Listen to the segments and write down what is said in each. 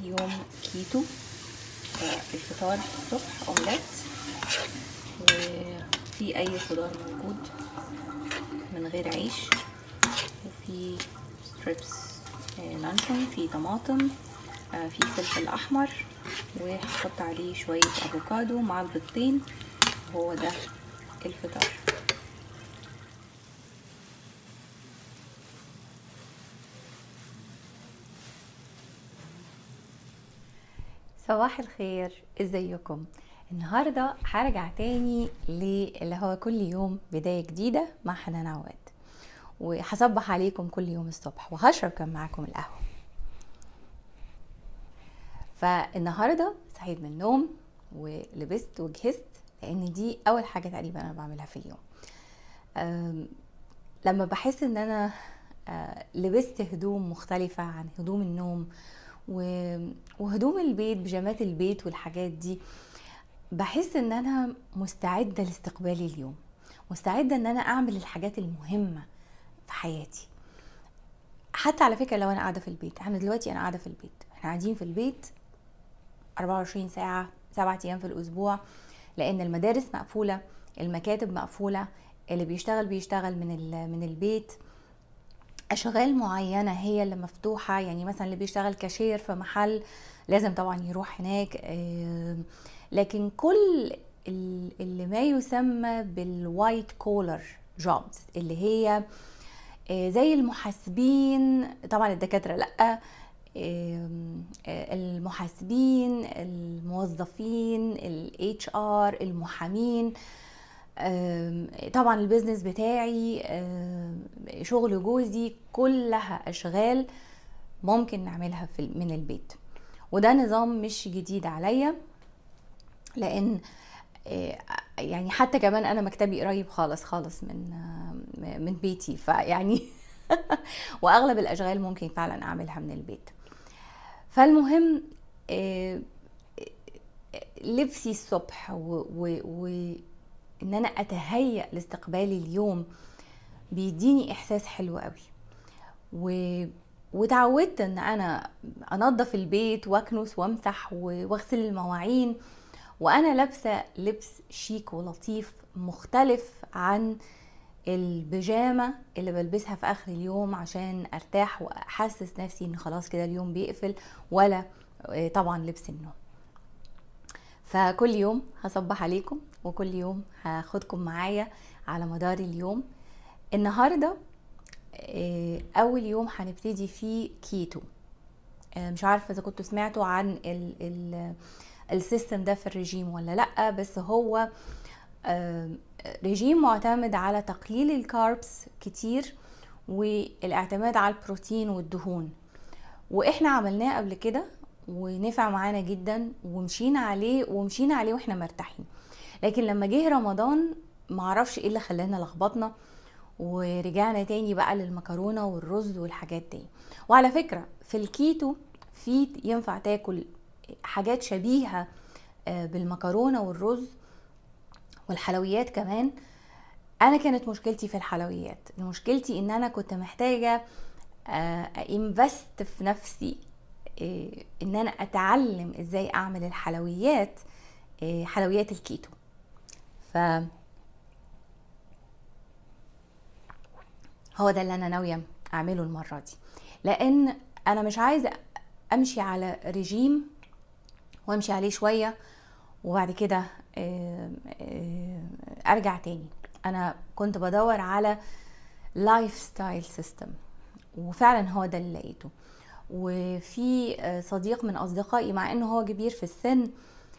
يوم كيتو الفطار الصبح اومليت وفي اي خضار موجود من غير عيش وفي ستريبس لانشون في طماطم في فلفل احمر وهحط عليه شوية افوكادو مع البيضتين وهو ده الفطار صباح الخير ازيكم النهارده هرجع تاني اللي هو كل يوم بدايه جديده مع حنان عواد وهصبح عليكم كل يوم الصبح وهشرب كمان معاكم القهوه فالنهارده صحيت من النوم ولبست وجهزت لان دي اول حاجه تقريبا انا بعملها في اليوم لما بحس ان انا لبست هدوم مختلفه عن هدوم النوم وهدوم البيت بيجامات البيت والحاجات دي بحس ان انا مستعده لاستقبال اليوم مستعده ان انا اعمل الحاجات المهمه في حياتي حتى على فكره لو انا قاعده في البيت احنا دلوقتي انا قاعده في البيت احنا قاعدين في البيت 24 ساعه سبعة ايام في الاسبوع لان المدارس مقفوله المكاتب مقفوله اللي بيشتغل بيشتغل من من البيت اشغال معينه هي اللي مفتوحه يعني مثلا اللي بيشتغل كاشير في محل لازم طبعا يروح هناك لكن كل اللي ما يسمى بالوايت كولر جوبز اللي هي زي المحاسبين طبعا الدكاتره لا المحاسبين الموظفين الاتش ار المحامين طبعا البيزنس بتاعي شغل جوزي كلها اشغال ممكن نعملها في من البيت وده نظام مش جديد عليا لان يعني حتى كمان انا مكتبي قريب خالص خالص من من بيتي فيعني واغلب الاشغال ممكن فعلا اعملها من البيت فالمهم لبسي الصبح و, و, و ان انا اتهيأ لاستقبال اليوم بيديني احساس حلو قوي و... وتعودت ان انا انظف البيت واكنس وامسح واغسل المواعين وانا لابسه لبس شيك ولطيف مختلف عن البيجامه اللي بلبسها في اخر اليوم عشان ارتاح واحسس نفسي ان خلاص كده اليوم بيقفل ولا طبعا لبس النوم فكل يوم هصبح عليكم وكل يوم هاخدكم معايا على مدار اليوم النهارده اول يوم هنبتدي فيه كيتو مش عارفه اذا كنتوا سمعتوا عن ال ال السيستم ده في الرجيم ولا لا بس هو رجيم معتمد على تقليل الكاربس كتير والاعتماد على البروتين والدهون واحنا عملناه قبل كده ونفع معانا جدا ومشينا عليه ومشينا عليه واحنا مرتاحين لكن لما جه رمضان معرفش ايه اللي خلانا لخبطنا ورجعنا تاني بقى للمكرونه والرز والحاجات دي وعلى فكره في الكيتو في ينفع تاكل حاجات شبيهه بالمكرونه والرز والحلويات كمان انا كانت مشكلتي في الحلويات مشكلتي ان انا كنت محتاجه انفست في نفسي ان انا اتعلم ازاي اعمل الحلويات حلويات الكيتو ف هو ده اللي انا ناويه اعمله المره دي لان انا مش عايزه امشي على رجيم وامشي عليه شويه وبعد كده ارجع تاني انا كنت بدور على لايف ستايل سيستم وفعلا هو ده اللي لقيته وفي صديق من اصدقائي مع انه هو كبير في السن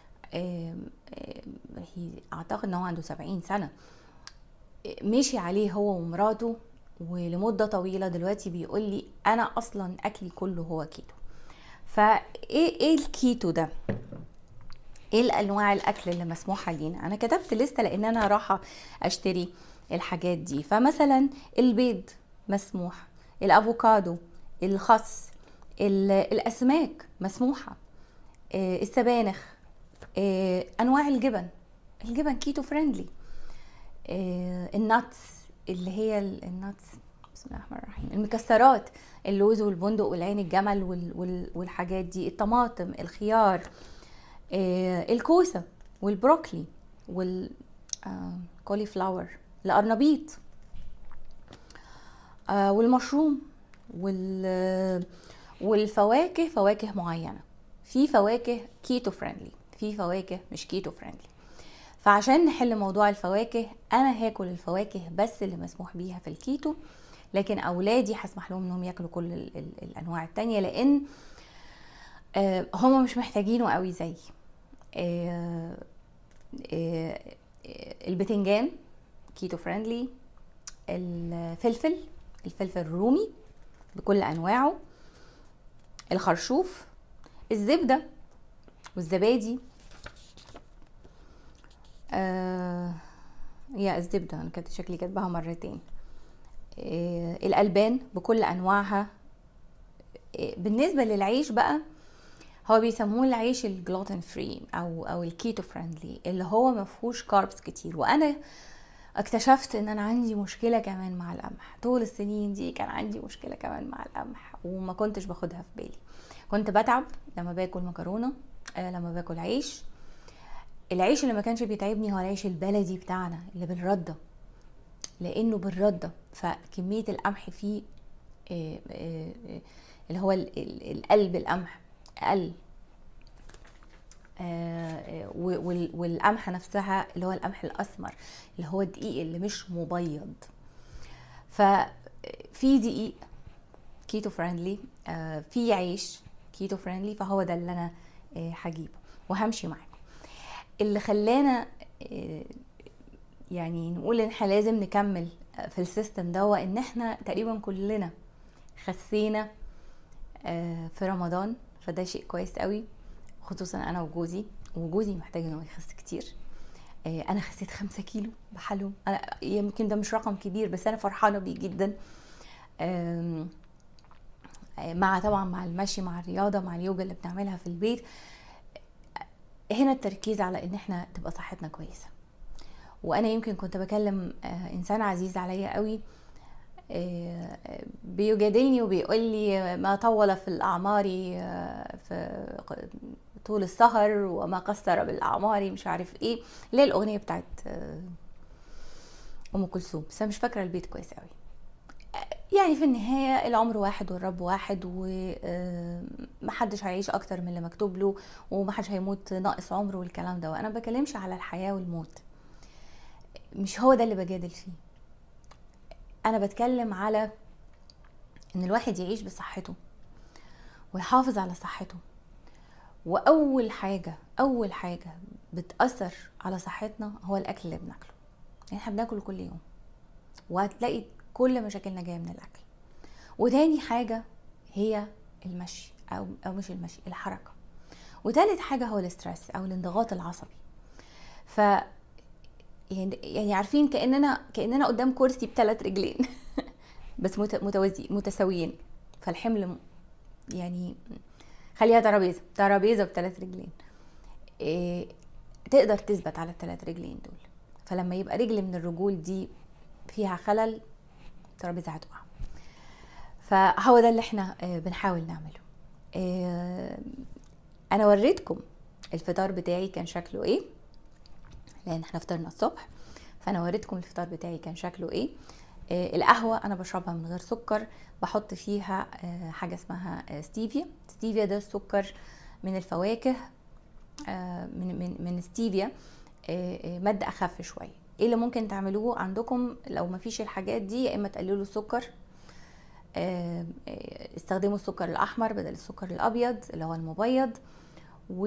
اعتقد ان هو عنده سبعين سنه مشي عليه هو ومراته ولمده طويله دلوقتي بيقول لي انا اصلا اكلي كله هو كيتو فايه ايه الكيتو ده ايه الانواع الاكل اللي مسموحه لينا انا كتبت لسته لان انا رايحه اشتري الحاجات دي فمثلا البيض مسموح الافوكادو الخس الاسماك مسموحه السبانخ انواع الجبن الجبن كيتو فريندلي الناتس اللي هي الناتس بسم الله الرحمن الرحيم المكسرات اللوز والبندق والعين الجمل وال وال والحاجات دي الطماطم الخيار آه الكوسه والبروكلي وال آه كولي فلاور القرنبيط آه والمشروم وال والفواكه فواكه معينه في فواكه كيتو فريندلي في فواكه مش كيتو فريندلي فعشان نحل موضوع الفواكه انا هاكل الفواكه بس اللي مسموح بيها في الكيتو لكن اولادي هسمح لهم انهم ياكلوا كل ال ال الانواع التانية لان آه هم مش محتاجينه قوي زي آه آه البتنجان كيتو فريندلي الفلفل الفلفل الرومي بكل انواعه الخرشوف الزبده والزبادي آه يا الزبده انا كنت شكلي كاتباها مرتين آه الالبان بكل انواعها آه بالنسبه للعيش بقى هو بيسموه العيش الجلوتين فري او او الكيتو فريندلي اللي هو ما فيهوش كاربس كتير وانا اكتشفت ان انا عندي مشكله كمان مع القمح طول السنين دي كان عندي مشكله كمان مع القمح وما كنتش باخدها في بالي كنت بتعب لما باكل مكرونه آه لما باكل عيش العيش اللي ما كانش بيتعبني هو العيش البلدي بتاعنا اللي بالرده لانه بالرده فكميه القمح فيه آه آه اللي هو القلب القمح اقل والقمحة نفسها اللي هو القمح الأسمر اللي هو الدقيق اللي مش مبيض ففي دقيق كيتو فريندلي في عيش كيتو فريندلي فهو ده اللي أنا هجيبه وهمشي معاكم اللي خلانا يعني نقول ان احنا لازم نكمل في السيستم ده هو ان احنا تقريبا كلنا خسينا في رمضان فده شيء كويس قوي خصوصا انا وجوزي وجوزي محتاج انه يخس كتير انا خسيت خمسة كيلو بحالهم انا يمكن ده مش رقم كبير بس انا فرحانه بيه جدا مع طبعا مع المشي مع الرياضه مع اليوجا اللي بنعملها في البيت هنا التركيز على ان احنا تبقى صحتنا كويسه وانا يمكن كنت بكلم انسان عزيز عليا قوي بيجادلني وبيقول لي ما طول في الاعمار في طول السهر وما قصر بالاعمار مش عارف ايه ليه الاغنيه بتاعت ام كلثوم بس انا مش فاكره البيت كويس قوي يعني في النهاية العمر واحد والرب واحد ومحدش هيعيش أكتر من اللي مكتوب له ومحدش هيموت ناقص عمره والكلام ده وأنا بكلمش على الحياة والموت مش هو ده اللي بجادل فيه أنا بتكلم على إن الواحد يعيش بصحته ويحافظ على صحته وأول حاجة أول حاجة بتأثر على صحتنا هو الأكل اللي بناكله يعني احنا بناكل كل يوم وهتلاقي كل مشاكلنا جايه من الاكل وتاني حاجه هي المشي او او مش المشي الحركه وتالت حاجه هو الاسترس او الانضغاط العصبي ف يعني يعني عارفين كاننا كاننا قدام كرسي بثلاث رجلين بس متوازي متساويين فالحمل يعني خليها ترابيزه ترابيزه بثلاث رجلين إيه تقدر تثبت على الثلاث رجلين دول فلما يبقى رجل من الرجول دي فيها خلل الترابيزه هتقع فهو ده اللي احنا بنحاول نعمله انا وريتكم الفطار بتاعي كان شكله ايه لان احنا فطرنا الصبح فانا وريتكم الفطار بتاعي كان شكله ايه القهوة أنا بشربها من غير سكر بحط فيها حاجة اسمها ستيفيا ستيفيا ده السكر من الفواكه من من من ستيفيا مادة أخف شوية ايه اللي ممكن تعملوه عندكم لو ما فيش الحاجات دي يا اما تقللوا السكر استخدموا السكر الاحمر بدل السكر الابيض اللي هو المبيض و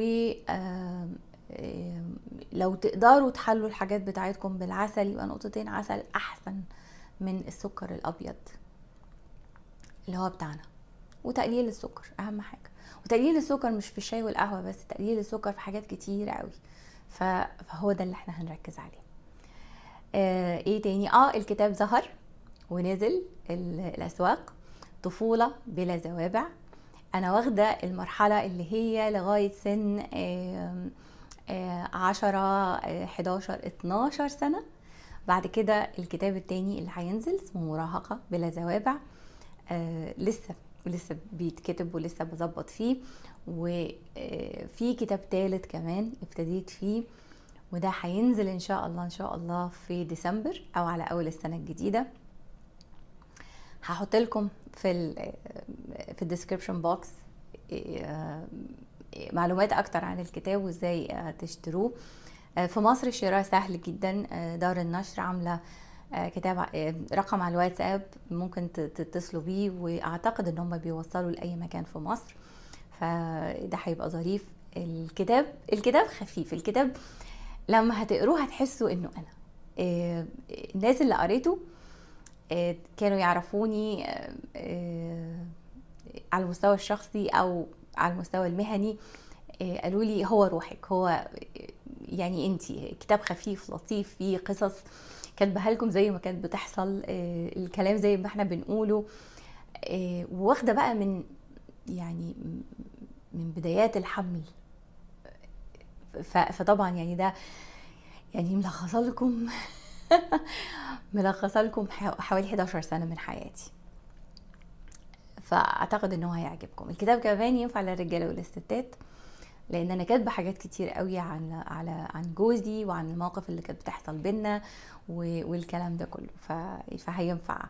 لو تقدروا تحلوا الحاجات بتاعتكم بالعسل يبقى نقطتين عسل احسن من السكر الابيض اللي هو بتاعنا وتقليل السكر اهم حاجه وتقليل السكر مش في الشاي والقهوه بس تقليل السكر في حاجات كتير قوي فهو ده اللي احنا هنركز عليه آه ايه تاني اه الكتاب ظهر ونزل الاسواق طفولة بلا زوابع انا واخدة المرحلة اللي هي لغاية سن آه آه عشرة حداشر اتناشر سنة بعد كده الكتاب التاني اللي هينزل اسمه مراهقة بلا زوابع آه لسه لسه بيتكتب ولسه بظبط فيه وفي كتاب تالت كمان ابتديت فيه وده هينزل ان شاء الله ان شاء الله في ديسمبر او على اول السنه الجديده هحط لكم في ال في الديسكربشن بوكس معلومات اكتر عن الكتاب وازاي تشتروه في مصر الشراء سهل جدا دار النشر عامله كتاب رقم على الواتساب ممكن تتصلوا بيه واعتقد ان هم بيوصلوا لاي مكان في مصر فده هيبقى ظريف الكتاب الكتاب خفيف الكتاب لما هتقروه هتحسوا انه انا الناس اللي قريته كانوا يعرفوني على المستوى الشخصي او على المستوى المهني قالوا لي هو روحك هو يعني انتي كتاب خفيف لطيف فيه قصص كاتبها لكم زي ما كانت بتحصل الكلام زي ما احنا بنقوله واخده بقى من يعني من بدايات الحمل فطبعا يعني ده يعني ملخصه لكم ملخصه لكم حوالي 11 سنه من حياتي فاعتقد ان هو هيعجبكم الكتاب كمان ينفع للرجاله والستات لان انا كاتبه حاجات كتير قوي عن على عن جوزي وعن المواقف اللي كانت بتحصل بينا والكلام ده كله فهينفع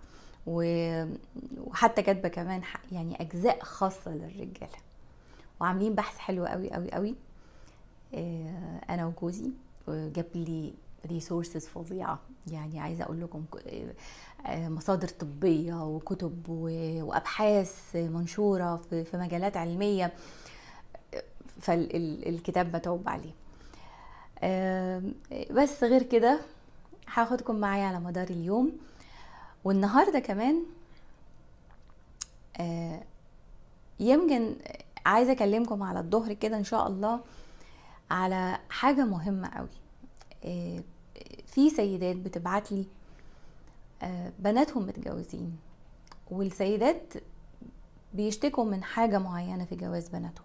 وحتى كاتبه كمان يعني اجزاء خاصه للرجاله وعاملين بحث حلو قوي قوي قوي انا وجوزي جاب لي ريسورسز فظيعه يعني عايزه اقول لكم مصادر طبيه وكتب وابحاث منشوره في مجالات علميه فالكتاب متعوب عليه بس غير كده هاخدكم معايا على مدار اليوم والنهارده كمان يمكن عايزه اكلمكم على الظهر كده ان شاء الله على حاجه مهمه قوي في سيدات بتبعت لي بناتهم متجوزين والسيدات بيشتكوا من حاجه معينه في جواز بناتهم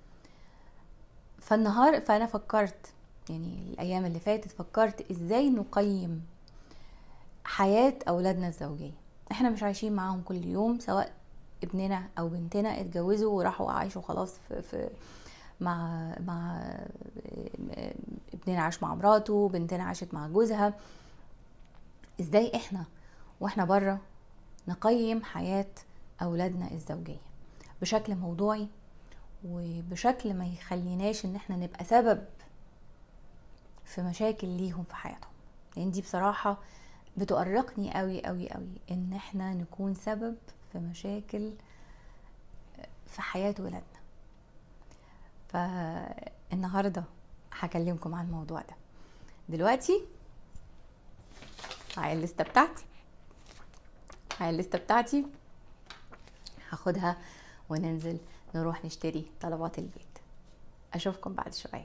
فالنهار فانا فكرت يعني الايام اللي فاتت فكرت ازاي نقيم حياه اولادنا الزوجيه احنا مش عايشين معاهم كل يوم سواء ابننا او بنتنا اتجوزوا وراحوا عايشوا خلاص في, في مع مع ابننا عاش مع مراته بنتنا عاشت مع جوزها ازاي احنا واحنا بره نقيم حياه اولادنا الزوجيه بشكل موضوعي وبشكل ما يخليناش ان احنا نبقى سبب في مشاكل ليهم في حياتهم لان دي بصراحه بتؤرقني قوي قوي قوي ان احنا نكون سبب في مشاكل في حياه ولادنا فالنهارده هكلمكم عن الموضوع ده دلوقتي معايا الليسته بتاعتي معايا الليسته بتاعتي هاخدها وننزل نروح نشتري طلبات البيت اشوفكم بعد شويه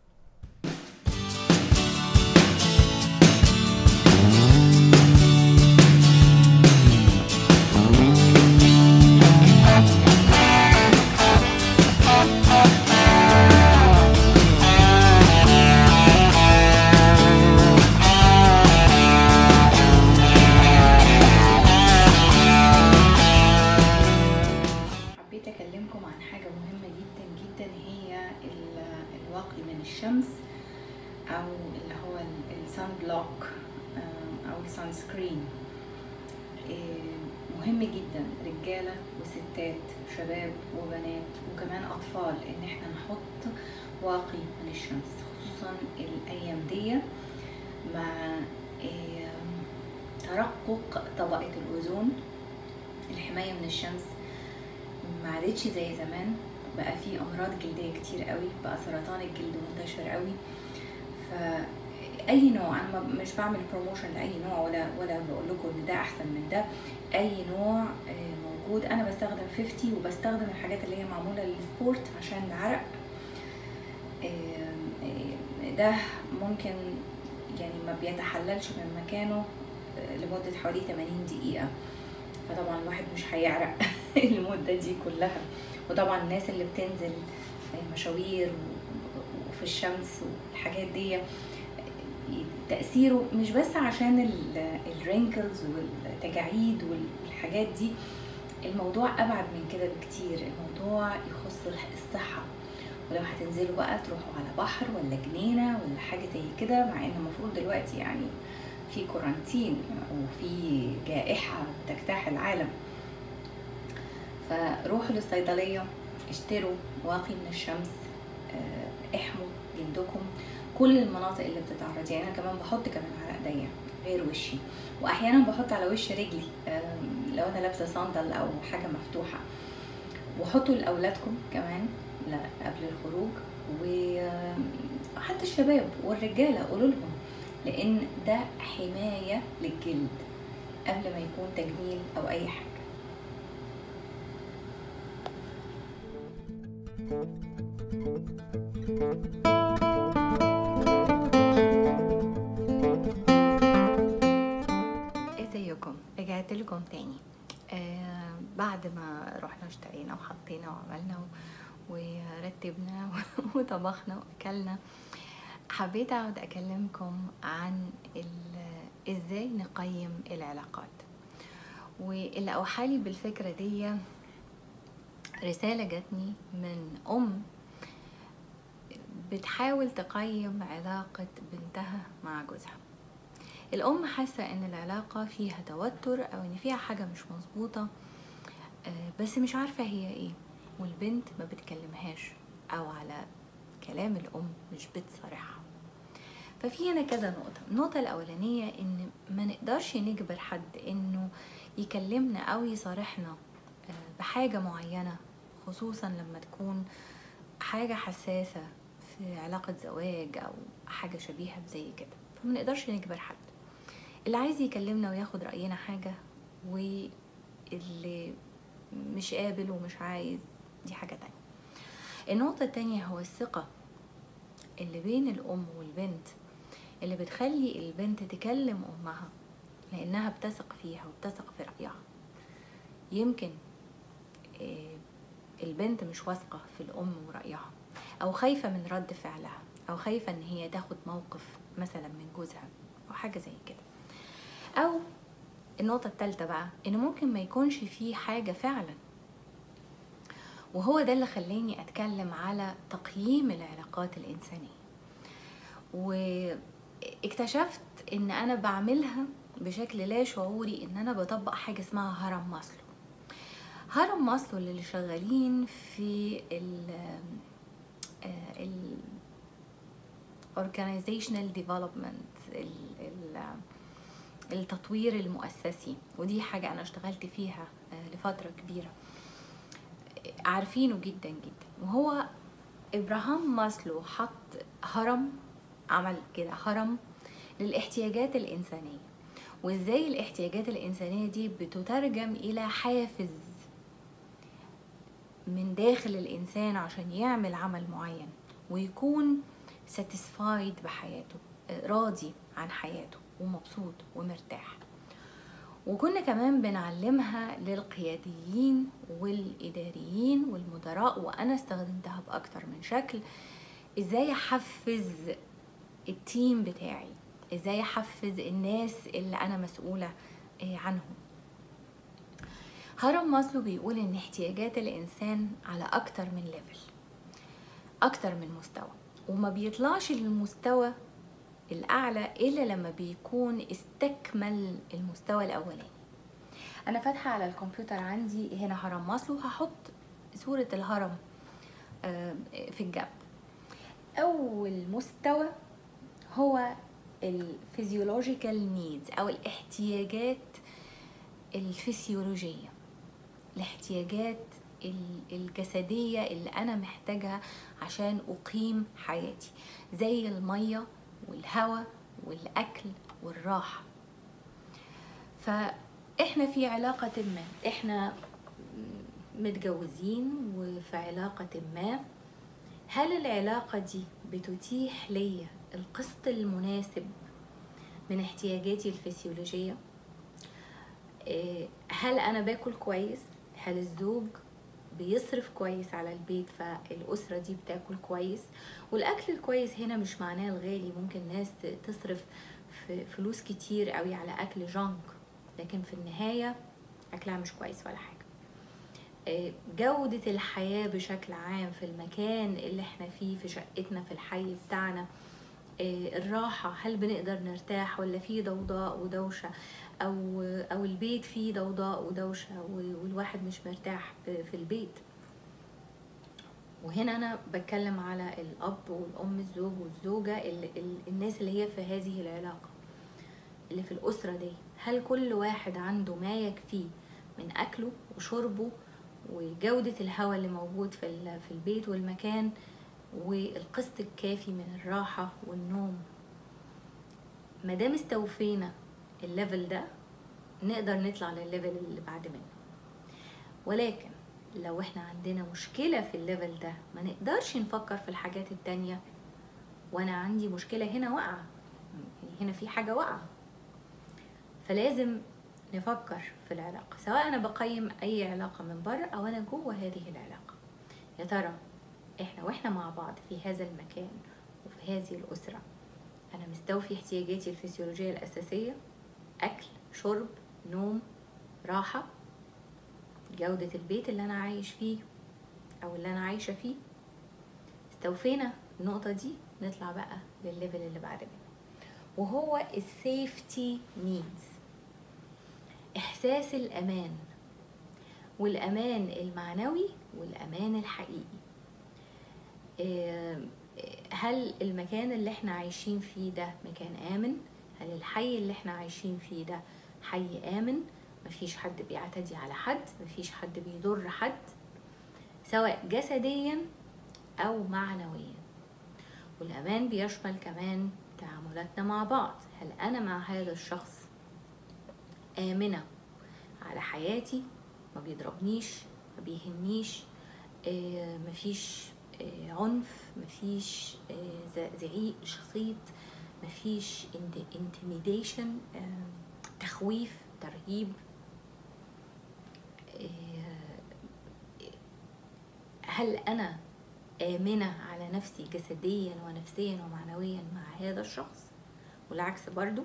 الشمس او اللي هو السان بلوك او السان سكرين مهم جدا رجالة وستات شباب وبنات وكمان اطفال ان احنا نحط واقي من الشمس خصوصا الايام دي مع ترقق طبقة الاوزون الحماية من الشمس ما عادتش زي زمان بقى في امراض جلديه كتير قوي بقى سرطان الجلد منتشر قوي فاي نوع انا مش بعمل بروموشن لاي نوع ولا ولا بقول لكم ان ده احسن من ده اي نوع موجود انا بستخدم 50 وبستخدم الحاجات اللي هي معموله للسبورت عشان العرق ده ممكن يعني ما بيتحللش من مكانه لمده حوالي 80 دقيقه فطبعا الواحد مش هيعرق المده دي كلها وطبعا الناس اللي بتنزل مشاوير وفي الشمس والحاجات دي تاثيره مش بس عشان الرينكلز والتجاعيد والحاجات دي الموضوع ابعد من كده بكتير الموضوع يخص الصحه ولو هتنزلوا بقى تروحوا على بحر ولا جنينه ولا حاجه زي كده مع ان المفروض دلوقتي يعني في كورانتين وفي جائحه بتجتاح العالم فروحوا للصيدليه اشتروا واقي من الشمس اه، احموا جلدكم كل المناطق اللي بتتعرض يعني انا كمان بحط كمان على ايديا غير وشي واحيانا بحط على وش رجلي اه، لو انا لابسه صندل او حاجه مفتوحه وحطوا لاولادكم كمان قبل الخروج وحتى الشباب والرجاله قولوا لهم لان ده حمايه للجلد قبل ما يكون تجميل او اي حاجه ازيكم رجعت لكم تاني آه بعد ما رحنا اشترينا وحطينا وعملنا ورتبنا وطبخنا واكلنا حبيت اقعد اكلمكم عن ازاي نقيم العلاقات واللي اوحالي بالفكرة دي رسالة جاتني من ام بتحاول تقيم علاقة بنتها مع جوزها الأم حاسة إن العلاقة فيها توتر أو إن فيها حاجة مش مظبوطة بس مش عارفة هي إيه والبنت ما بتكلمهاش أو على كلام الأم مش بتصارحها ففي هنا كذا نقطة النقطة الأولانية إن ما نقدرش نجبر حد إنه يكلمنا أو يصارحنا بحاجة معينة خصوصا لما تكون حاجة حساسة في علاقة زواج أو حاجة شبيهة بزي كده فما نقدرش نجبر حد اللي عايز يكلمنا وياخد رأينا حاجة واللي مش قابل ومش عايز دي حاجة تانية النقطة التانية هو الثقة اللي بين الأم والبنت اللي بتخلي البنت تكلم أمها لأنها بتثق فيها وبتثق في رأيها يمكن البنت مش واثقة في الأم ورأيها أو خايفة من رد فعلها أو خايفة إن هي تاخد موقف مثلا من جوزها أو حاجة زي كده أو النقطة التالتة بقى إن ممكن ما يكونش فيه حاجة فعلا وهو ده اللي خلاني أتكلم على تقييم العلاقات الإنسانية واكتشفت إن أنا بعملها بشكل لا شعوري إن أنا بطبق حاجة اسمها هرم ماسلو هرم ماسلو اللي شغالين في ال ال organizational development ال ال التطوير المؤسسي ودي حاجة أنا اشتغلت فيها لفترة كبيرة عارفينه جدا جدا وهو إبراهام ماسلو حط هرم عمل كده هرم للاحتياجات الإنسانية وإزاي الاحتياجات الإنسانية دي بتترجم إلى حافز من داخل الإنسان عشان يعمل عمل معين ويكون satisfied بحياته راضي عن حياته ومبسوط ومرتاح وكنا كمان بنعلمها للقياديين والإداريين والمدراء وأنا استخدمتها بأكتر من شكل إزاي أحفز التيم بتاعي إزاي أحفز الناس اللي أنا مسؤولة عنهم هرم ماسلو بيقول إن احتياجات الإنسان على أكتر من ليفل أكتر من مستوى وما بيطلعش للمستوى الأعلى إلا لما بيكون استكمل المستوى الأولاني أنا فاتحة على الكمبيوتر عندي هنا هرم ماسلو هحط صورة الهرم في الجنب أول مستوى هو الفيزيولوجيكال نيدز أو الاحتياجات الفسيولوجية الاحتياجات الجسدية اللي أنا محتاجها عشان أقيم حياتي زي المية والهواء والأكل والراحة فإحنا في علاقة ما إحنا متجوزين وفي علاقة ما هل العلاقة دي بتتيح ليا القسط المناسب من احتياجاتي الفسيولوجية هل أنا باكل كويس هل الزوج بيصرف كويس على البيت فالأسرة دي بتاكل كويس والأكل الكويس هنا مش معناه الغالي ممكن ناس تصرف في فلوس كتير قوي على اكل جانك لكن في النهايه اكلها مش كويس ولا حاجه آه، جودة الحياة بشكل عام في المكان اللي احنا فيه في شقتنا في الحي بتاعنا آه، الراحة هل بنقدر نرتاح ولا في ضوضاء ودوشة أو أو البيت فيه ضوضاء ودوشة والواحد مش مرتاح في في البيت وهنا أنا بتكلم على الأب والأم الزوج والزوجة ال- ال- الناس اللي هي في هذه العلاقة اللي في الأسرة دي هل كل واحد عنده ما يكفيه من أكله وشربه وجودة الهواء اللي موجود في ال- في البيت والمكان والقسط الكافي من الراحة والنوم مادام استوفينا الليفل ده نقدر نطلع للليفل اللي بعد منه ولكن لو احنا عندنا مشكلة في الليفل ده ما نقدرش نفكر في الحاجات التانية وانا عندي مشكلة هنا واقعة هنا في حاجة واقعة فلازم نفكر في العلاقة سواء أنا بقيم أي علاقة من بره أو أنا جوه هذه العلاقة يا ترى إحنا وإحنا مع بعض في هذا المكان وفي هذه الأسرة أنا مستوفي احتياجاتي الفسيولوجية الأساسية أكل شرب نوم راحة جودة البيت اللي أنا عايش فيه أو اللي أنا عايشة فيه استوفينا النقطة دي نطلع بقى للليفل اللي بعد منه وهو السيفتي نيدز إحساس الأمان والأمان المعنوي والأمان الحقيقي آه، هل المكان اللي احنا عايشين فيه ده مكان آمن؟ هل الحي اللي احنا عايشين فيه ده حي آمن؟ مفيش حد بيعتدي على حد مفيش حد بيضر حد سواء جسديا أو معنويا والأمان بيشمل كمان تعاملاتنا مع بعض هل أنا مع هذا الشخص آمنة على حياتي ما بيضربنيش ما بيهنيش آه، مفيش آه، عنف مفيش آه، ز- زعيق شخيط مفيش انتميديشن تخويف ترهيب آه، هل أنا آمنة على نفسي جسديا ونفسيا ومعنويا مع هذا الشخص والعكس برضو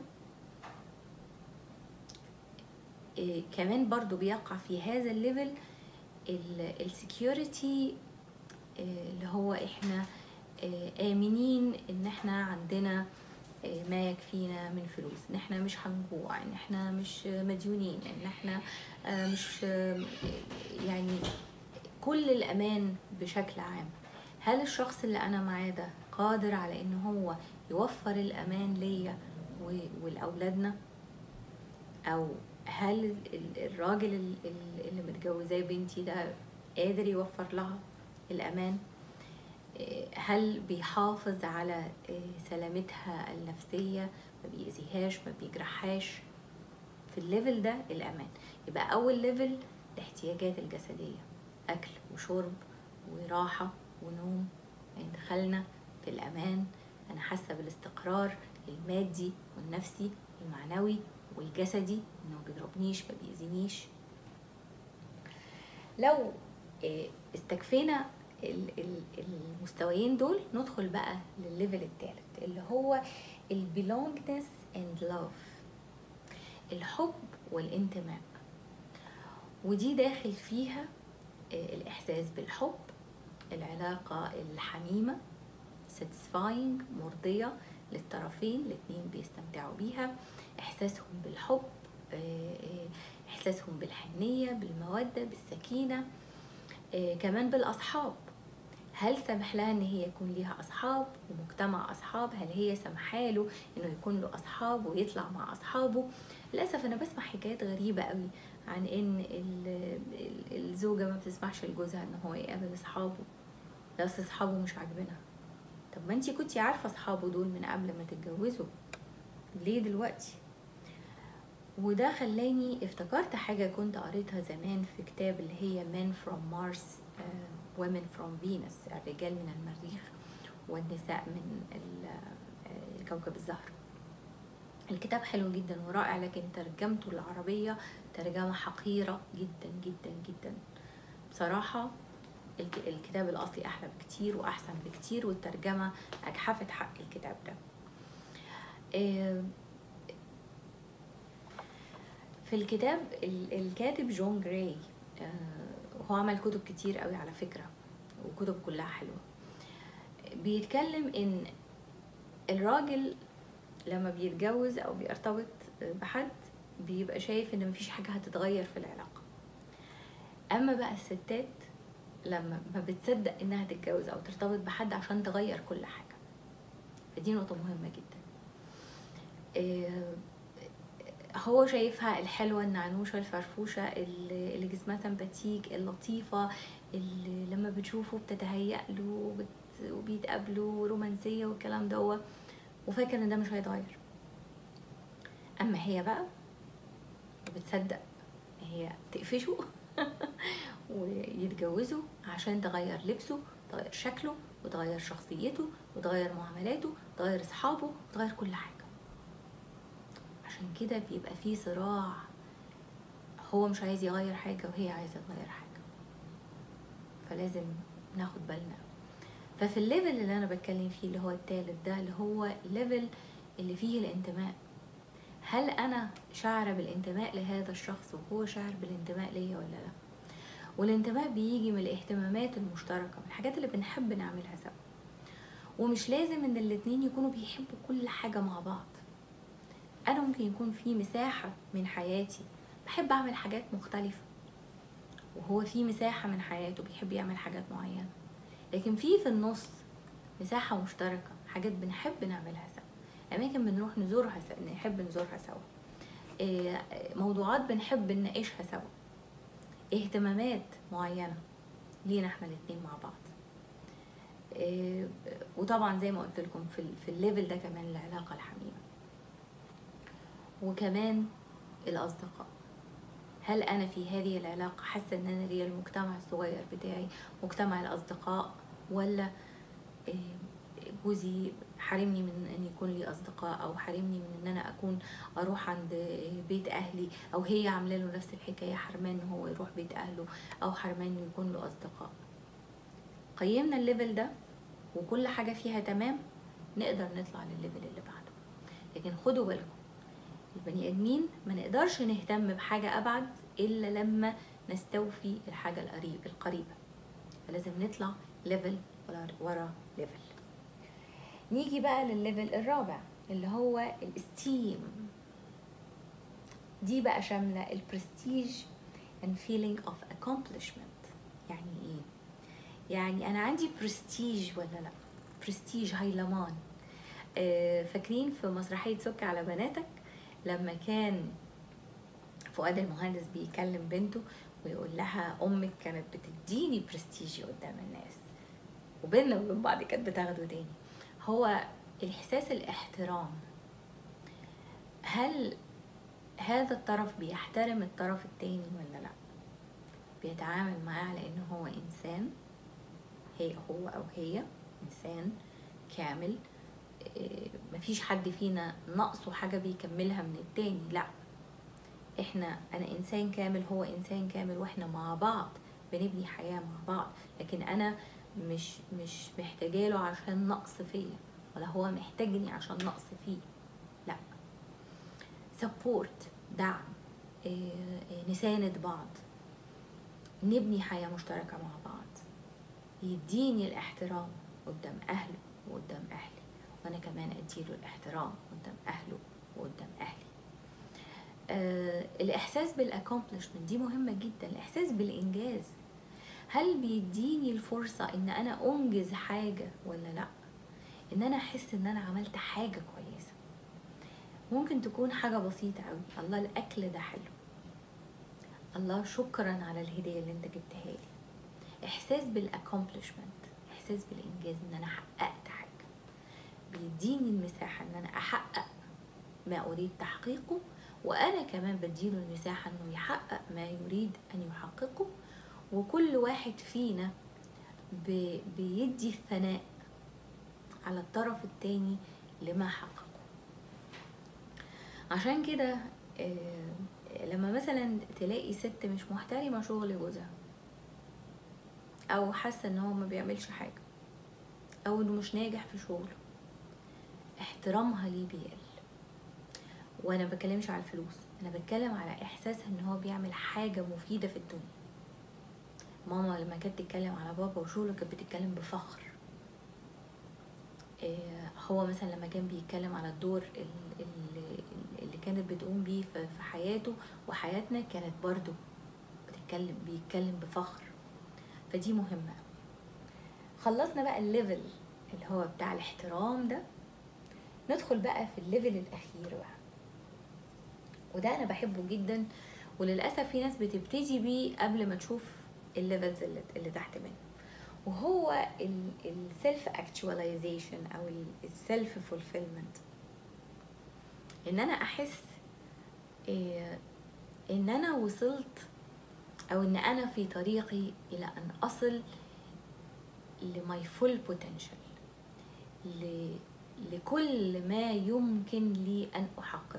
إيه، كمان برضو بيقع في هذا الليفل السكيورتي اللي هو احنا آه، آمنين ان احنا عندنا آه، ما يكفينا من فلوس ان احنا مش هنجوع ان احنا مش مديونين ان احنا آه، مش آه، يعني كل الامان بشكل عام هل الشخص اللي انا معاه ده قادر على ان هو يوفر الامان ليا و- ولاولادنا او هل ال- الراجل ال- ال- اللي متجوزاه بنتي ده قادر يوفر لها الامان إيه، هل بيحافظ على إيه، سلامتها النفسيه ما بيأذيهاش ما بيجرحهاش في الليفل ده الامان يبقى اول ليفل الاحتياجات الجسديه اكل وشرب وراحه ونوم يعني دخلنا في الامان انا حاسه بالاستقرار المادي والنفسي المعنوي والجسدي انه ما بيضربنيش ما بيأذينيش لو آه، استكفينا ال- ال- المستويين دول ندخل بقى للليفل الثالث اللي هو البيلونجنس اند لاف الحب والانتماء ودي داخل فيها آه، الإحساس بالحب العلاقة الحميمة satisfying مرضية للطرفين الاتنين بيستمتعوا بيها إحساسهم بالحب آه، آه، إحساسهم بالحنية بالمودة بالسكينة آه، كمان بالأصحاب هل سمح لها ان هي يكون ليها اصحاب ومجتمع اصحاب هل هي سمحاله له انه يكون له اصحاب ويطلع مع اصحابه للاسف انا بسمع حكايات غريبه قوي عن ان ال- ال- الزوجه ما بتسمحش لجوزها ان هو يقابل اصحابه لا أصل اصحابه مش عاجبينها طب ما انتي كنتي عارفه اصحابه دول من قبل ما تتجوزوا ليه دلوقتي وده خلاني افتكرت حاجة كنت قريتها زمان في كتاب اللي هي Men from Mars uh, Women from Venus الرجال من المريخ والنساء من ال- آه، كوكب الزهر الكتاب حلو جدا ورائع لكن ترجمته العربية ترجمة حقيرة جدا جدا جدا بصراحة الك- الكتاب الأصلي أحلى بكتير وأحسن بكتير والترجمة أجحفت حق الكتاب ده آه، في الكتاب ال- الكاتب جون جراي آه، هو عمل كتب كتير قوي على فكرة وكتب كلها حلوة بيتكلم ان الراجل لما بيتجوز او بيرتبط بحد بيبقى شايف ان مفيش حاجة هتتغير في العلاقة اما بقى الستات لما ما بتصدق انها تتجوز او ترتبط بحد عشان تغير كل حاجة فدي نقطة مهمة جدا آه، هو شايفها الحلوة النعنوشة الفرفوشة اللي اللي جسمها سمباتيك اللطيفة اللي لما بتشوفه بتتهيأ له وبت- وبيتقابلوا رومانسية والكلام ده وفاكر ان ده مش هيتغير اما هي بقى بتصدق هي تقفشه ويتجوزوا عشان تغير لبسه تغير شكله وتغير شخصيته وتغير معاملاته تغير اصحابه وتغير كل حاجه عشان كده بيبقى فيه صراع هو مش عايز يغير حاجه وهي عايزه تغير حاجه فلازم ناخد بالنا ففي الليفل اللي انا بتكلم فيه اللي هو التالت ده اللي هو الليفل اللي فيه الانتماء هل انا شاعره بالانتماء لهذا الشخص وهو شاعر بالانتماء ليا ولا لا والانتماء بيجي من الاهتمامات المشتركه من الحاجات اللي بنحب نعملها سوا ومش لازم ان الاتنين يكونوا بيحبوا كل حاجه مع بعض انا ممكن يكون في مساحه من حياتي بحب اعمل حاجات مختلفه وهو في مساحه من حياته بيحب يعمل حاجات معينه لكن في في النص مساحه مشتركه حاجات بنحب نعملها سوا اماكن بنروح نزورها سوا نحب نزورها سوا إيه، موضوعات بنحب نناقشها سوا اهتمامات معينه لينا احنا الاتنين مع بعض إيه، وطبعا زي ما قلت لكم في ال- في الليفل ده كمان العلاقه الحميمه وكمان الاصدقاء هل انا في هذه العلاقه حاسه ان انا ليا المجتمع الصغير بتاعي مجتمع الاصدقاء ولا إيه، جوزي حارمني من ان يكون لي اصدقاء او حارمني من ان انا اكون اروح عند بيت اهلي او هي عامله له نفس الحكايه حرمان ان هو يروح بيت اهله او حرمان انه يكون له اصدقاء قيمنا الليفل ده وكل حاجه فيها تمام نقدر نطلع للليفل اللي بعده لكن خدوا بالكم البني ادمين ما نقدرش نهتم بحاجه ابعد الا لما نستوفي الحاجه القريب القريبه فلازم نطلع ليفل ورا- ورا ليفل نيجي بقى للليفل الرابع اللي هو الاستيم دي بقى شامله البرستيج and feeling of accomplishment يعني ايه يعني انا عندي برستيج ولا لا برستيج هيلمان آه، فاكرين في مسرحيه سك على بناتك لما كان فؤاد المهندس بيكلم بنته ويقول لها امك كانت بتديني برستيجي قدام الناس وبيننا وبين بعض كانت بتاخده تاني هو الاحساس الاحترام هل هذا الطرف بيحترم الطرف التاني ولا لا بيتعامل معاه على انه هو انسان هي هو او هي انسان كامل إيه، مفيش حد فينا ناقصه حاجه بيكملها من التاني لا احنا انا انسان كامل هو انسان كامل واحنا مع بعض بنبني حياه مع بعض لكن انا مش مش محتاجاله عشان نقص فيا ولا هو محتاجني عشان نقص فيه لا سبورت دعم إيه، إيه، نساند بعض نبني حياة مشتركة مع بعض يديني الاحترام قدام أهله وقدام أهلي وأنا كمان أديله الاحترام قدام أهله وقدام أهلي آه الإحساس بالأكومبلشمنت دي مهمة جدا الإحساس بالإنجاز هل بيديني الفرصة إن أنا أنجز حاجة ولا لأ إن أنا أحس إن أنا عملت حاجة كويسة ممكن تكون حاجة بسيطة أوي الله الأكل ده حلو الله شكرا على الهدية اللي انت جبتها لي احساس بالاكومبلشمنت احساس بالانجاز ان انا حققت حاجة بيديني المساحة ان انا احقق ما اريد تحقيقه وانا كمان بديله المساحة انه يحقق ما يريد ان يحققه وكل واحد فينا بي- بيدي الثناء على الطرف التاني لما حققه عشان كده آه، لما مثلا تلاقي ست مش محترمة شغل جوزها او حاسة ان هو ما بيعملش حاجة او انه مش ناجح في شغله احترامها ليه بيقل وانا بتكلمش على الفلوس انا بتكلم على احساسها ان هو بيعمل حاجه مفيده في الدنيا ماما لما كانت تتكلم على بابا وشغله كانت بتتكلم بفخر آه، هو مثلا لما كان بيتكلم على الدور ال- ال- اللي كانت بتقوم بيه في في حياته وحياتنا كانت برضو بتتكلم بيتكلم بفخر فدي مهمة خلصنا بقى الليفل اللي هو بتاع الاحترام ده ندخل بقى في الليفل الأخير بقى وده أنا بحبه جدا وللأسف في ناس بتبتدي بيه قبل ما تشوف الليفلز اللي, اللي تحت منه وهو السيلف اكتواليزيشن او السيلف فولفيلمنت ان انا احس إيه، ان انا وصلت او ان انا في طريقي الى ان اصل لماي فول بوتنشال لكل ما يمكن لي ان احققه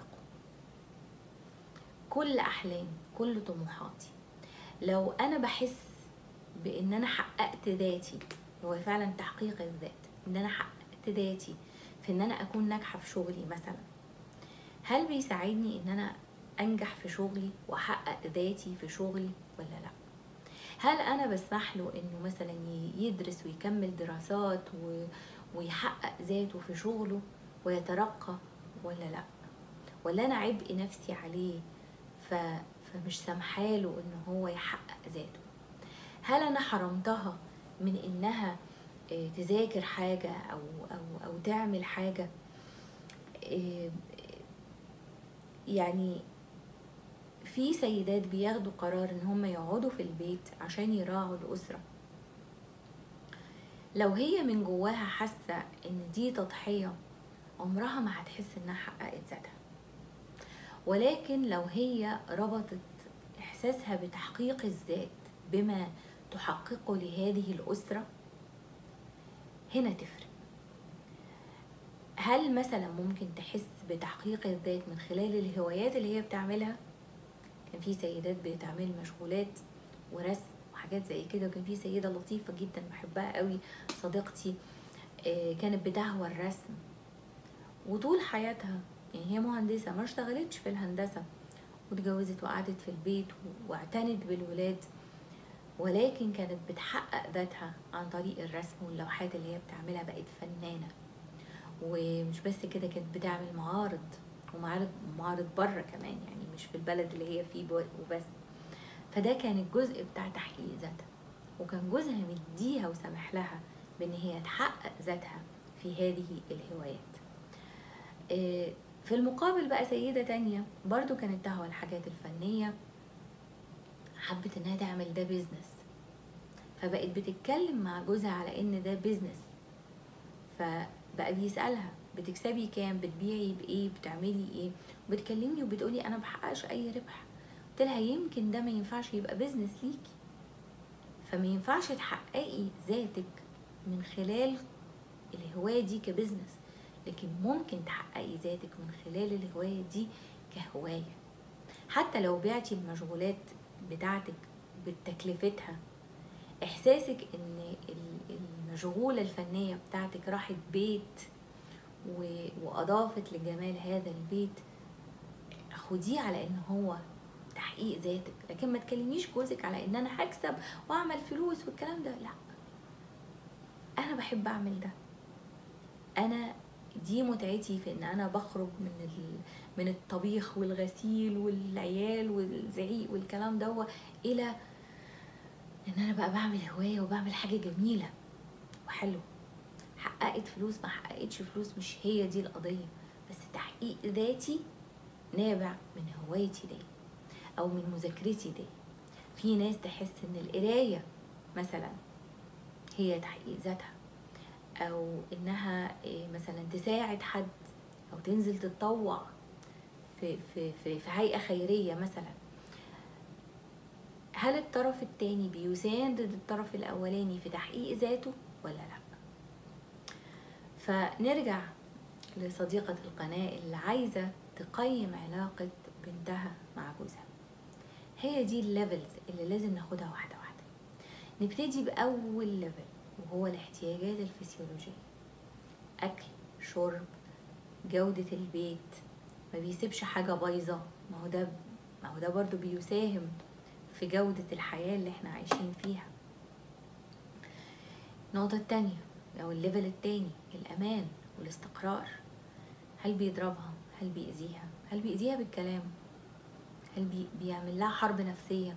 كل احلامي كل طموحاتي لو انا بحس بان انا حققت ذاتي هو فعلا تحقيق الذات ان انا حققت ذاتي في ان انا اكون ناجحه في شغلي مثلا هل بيساعدني ان انا انجح في شغلي واحقق ذاتي في شغلي ولا لا هل انا بسمح له انه مثلا ي- يدرس ويكمل دراسات و... ويحقق ذاته في شغله ويترقى ولا لا ولا انا عبء نفسي عليه ف... فمش سامحاله ان هو يحقق ذاته هل انا حرمتها من انها آه، تذاكر حاجه او او او تعمل حاجه آه، يعني في سيدات بياخدوا قرار ان هم يقعدوا في البيت عشان يراعوا الاسره لو هي من جواها حاسه ان دي تضحيه عمرها ما هتحس انها حققت ذاتها ولكن لو هي ربطت احساسها بتحقيق الذات بما تحققه لهذه الاسره هنا تفرق هل مثلا ممكن تحس بتحقيق الذات من خلال الهوايات اللي هي بتعملها كان في سيدات بتعمل مشغولات ورسم وحاجات زي كده وكان في سيدة لطيفة جدا بحبها قوي صديقتي آه، كانت بتهوى الرسم وطول حياتها يعني هي مهندسة ما اشتغلتش في الهندسة واتجوزت وقعدت في البيت واعتنت بالولاد ولكن كانت بتحقق ذاتها عن طريق الرسم واللوحات اللي هي بتعملها بقت فنانة ومش بس كده كانت بتعمل معارض ومعارض معارض بره كمان يعني مش في البلد اللي هي فيه بو- وبس فده كان الجزء بتاع تحقيق ذاتها وكان جوزها مديها وسمح لها بان هي تحقق ذاتها في هذه الهوايات آه، في المقابل بقى سيدة تانية برضو كانت تهوى الحاجات الفنية حبت انها تعمل ده بيزنس فبقت بتتكلم مع جوزها على ان ده بيزنس فبقى بيسألها بتكسبي كام بتبيعي بايه بتعملي ايه وبتكلمني وبتقولي انا بحققش اي ربح قلت لها يمكن ده ما ينفعش يبقى بيزنس ليكي فما ينفعش تحققي ذاتك من خلال الهواية دي كبزنس لكن ممكن تحققي ذاتك من خلال الهواية دي كهواية حتى لو بعتي المشغولات بتاعتك بتكلفتها احساسك ان ال- المشغولة الفنية بتاعتك راحت بيت و- واضافت لجمال هذا البيت خديه على ان هو تحقيق ذاتك لكن ما تكلميش جوزك على ان انا هكسب واعمل فلوس والكلام ده لا انا بحب اعمل ده انا دي متعتي في ان انا بخرج من ال... من الطبيخ والغسيل والعيال والزعيق والكلام ده الى ان انا بقى بعمل هوايه وبعمل حاجه جميله وحلوه حققت فلوس ما حققتش فلوس مش هي دي القضيه بس تحقيق ذاتي نابع من هوايتي دي او من مذاكرتي دي في ناس تحس ان القرايه مثلا هي تحقيق ذاتها او انها إيه، مثلا تساعد حد او تنزل تتطوع في في في, في هيئه خيريه مثلا هل الطرف التاني بيساند الطرف الاولاني في تحقيق ذاته ولا لا فنرجع لصديقة القناة اللي عايزة تقيم علاقة بنتها مع جوزها هي دي الليفلز اللي لازم ناخدها واحدة واحدة نبتدي بأول ليفل وهو الاحتياجات الفسيولوجية أكل شرب جودة البيت ما بيسيبش حاجة بايظة ما هو ده ما هو ده برضو بيساهم في جودة الحياة اللي احنا عايشين فيها النقطة التانية أو الليفل التاني الأمان والاستقرار هل بيضربها هل بيأذيها هل بيأذيها بالكلام هل بي بيعمل لها حرب نفسية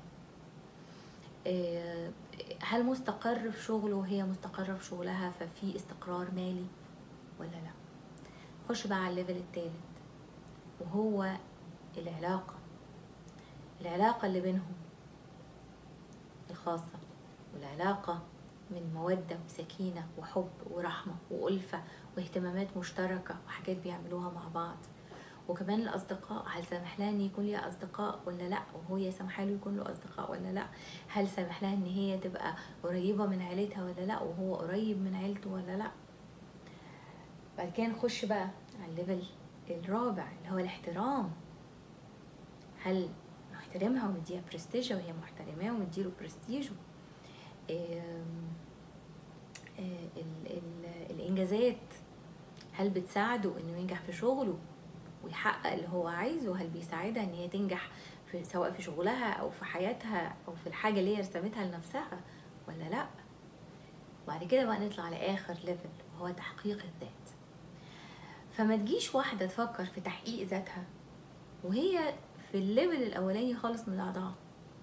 آه، هل مستقر في شغله وهي مستقرة في شغلها ففي استقرار مالي ولا لا خش بقى على الليفل التالت وهو العلاقة العلاقة اللي بينهم الخاصة والعلاقة من مودة وسكينة وحب ورحمة وألفة واهتمامات مشتركة وحاجات بيعملوها مع بعض وكمان الأصدقاء هل سامح لها إن يكون ليها أصدقاء ولا لأ وهو يسمح له يكون له أصدقاء ولا لأ هل سامح لها إن هي تبقى قريبة من عيلتها ولا لأ وهو قريب من عيلته ولا لأ بعد كده نخش بقى على الليفل الرابع اللي هو الاحترام هل محترمها ومديها برستيجها وهي محترماه ومديله برستيجه آم، آه، ال- ال- الانجازات هل بتساعده انه ينجح في شغله ويحقق اللي هو عايزه هل بيساعدها ان هي تنجح في سواء في شغلها او في حياتها او في الحاجه اللي هي رسمتها لنفسها ولا لا وبعد كده بقى نطلع لاخر ليفل وهو تحقيق الذات فما تجيش واحده تفكر في تحقيق ذاتها وهي في الليفل الاولاني خالص من الاعضاء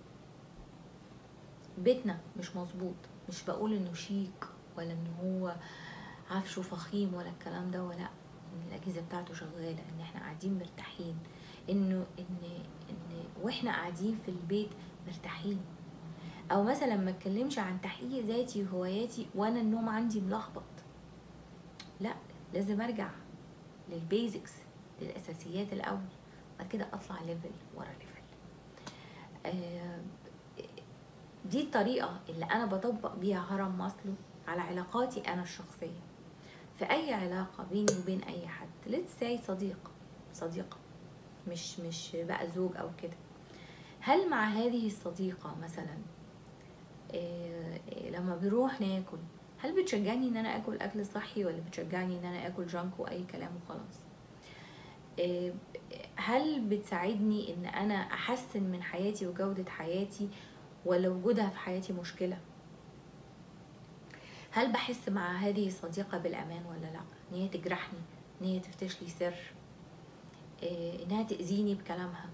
بيتنا مش مظبوط مش بقول انه شيك ولا ان هو عفشه فخيم ولا الكلام ده ولا ان الاجهزه بتاعته شغاله ان احنا قاعدين مرتاحين انه ان ان واحنا قاعدين في البيت مرتاحين او مثلا ما اتكلمش عن تحقيق ذاتي وهواياتي وانا النوم عندي ملخبط لا لازم ارجع للبيزكس للاساسيات الاول بعد كده اطلع ليفل ورا ليفل آه، دي الطريقة اللي أنا بطبق بيها هرم ماسلو على علاقاتي أنا الشخصية في أي علاقة بيني وبين أي حد let's say صديق صديقة مش مش بقى زوج أو كده هل مع هذه الصديقة مثلا إيه إيه لما بنروح ناكل هل بتشجعني ان انا اكل اكل صحي ولا بتشجعني ان انا اكل جانك واي كلام وخلاص إيه هل بتساعدني ان انا احسن من حياتي وجودة حياتي ولا وجودها في حياتي مشكلة هل بحس مع هذه الصديقة بالأمان ولا لا إن هي تجرحني إن هي تفتش لي سر إيه، إنها تأذيني بكلامها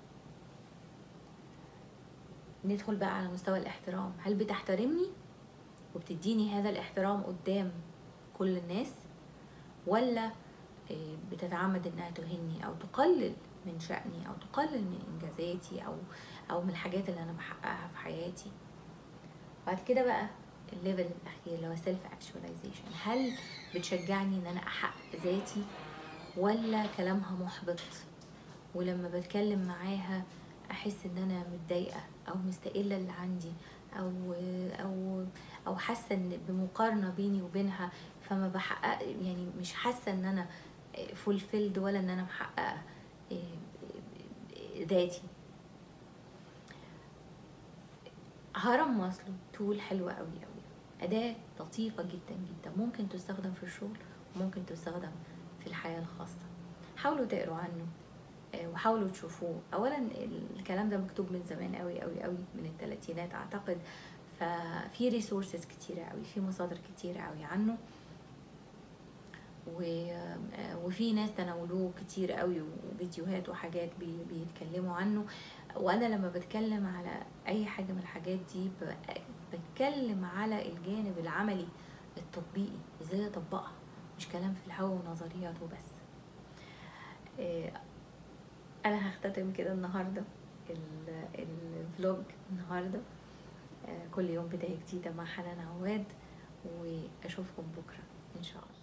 ندخل بقى على مستوى الاحترام هل بتحترمني وبتديني هذا الاحترام قدام كل الناس ولا إيه، بتتعمد انها تهني او تقلل من شأني او تقلل من انجازاتي او او من الحاجات اللي انا بحققها في حياتي بعد كده بقى الليفل الاخير اللي هو سيلف اكشواليزيشن هل بتشجعني ان انا احقق ذاتي ولا كلامها محبط ولما بتكلم معاها احس ان انا متضايقه او مستقله اللي عندي او او او حاسه ان بمقارنه بيني وبينها فما بحقق يعني مش حاسه ان انا فولفيلد ولا ان انا محققه ذاتي هرم ماسلو تول حلوة قوي قوي أداة لطيفة جدا جدا ممكن تستخدم في الشغل وممكن تستخدم في الحياة الخاصة حاولوا تقروا عنه آه، وحاولوا تشوفوه أولا الكلام ده مكتوب من زمان قوي قوي قوي من الثلاثينات أعتقد ففي ريسورسز كتيرة قوي في مصادر كتيرة قوي عنه و... آه، وفي ناس تناولوه كتير قوي وفيديوهات وحاجات بي... بيتكلموا عنه وانا لما بتكلم على اي حاجه من الحاجات دي ب- بتكلم على الجانب العملي التطبيقي ازاي اطبقها مش كلام في الهوا ونظريات وبس إيه، انا هختتم كده النهارده ال- الفلوج النهارده آه، كل يوم بدايه جديده مع حنان عواد واشوفكم بكره ان شاء الله